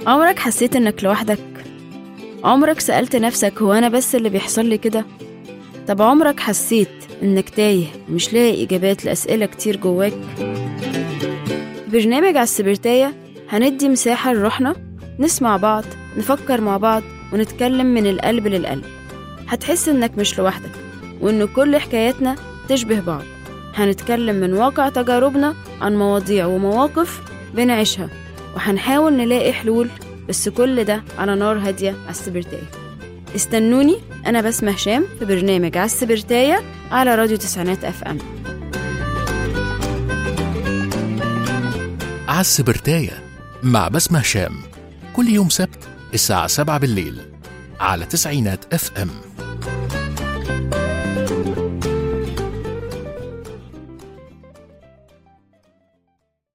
عمرك حسيت إنك لوحدك؟ عمرك سألت نفسك هو أنا بس اللي بيحصل لي كده؟ طب عمرك حسيت إنك تايه ومش لاقي إجابات لأسئلة كتير جواك؟ في برنامج على السبرتاية هندي مساحة لروحنا نسمع بعض نفكر مع بعض ونتكلم من القلب للقلب هتحس إنك مش لوحدك وإن كل حكاياتنا تشبه بعض هنتكلم من واقع تجاربنا عن مواضيع ومواقف بنعيشها وهنحاول نلاقي حلول بس كل ده على نار هادية على السبرتاية استنوني أنا بسمة هشام في برنامج على السبرتاية على راديو تسعينات أف أم على السبرتاية مع بسمة هشام كل يوم سبت الساعة 7 بالليل على تسعينات اف ام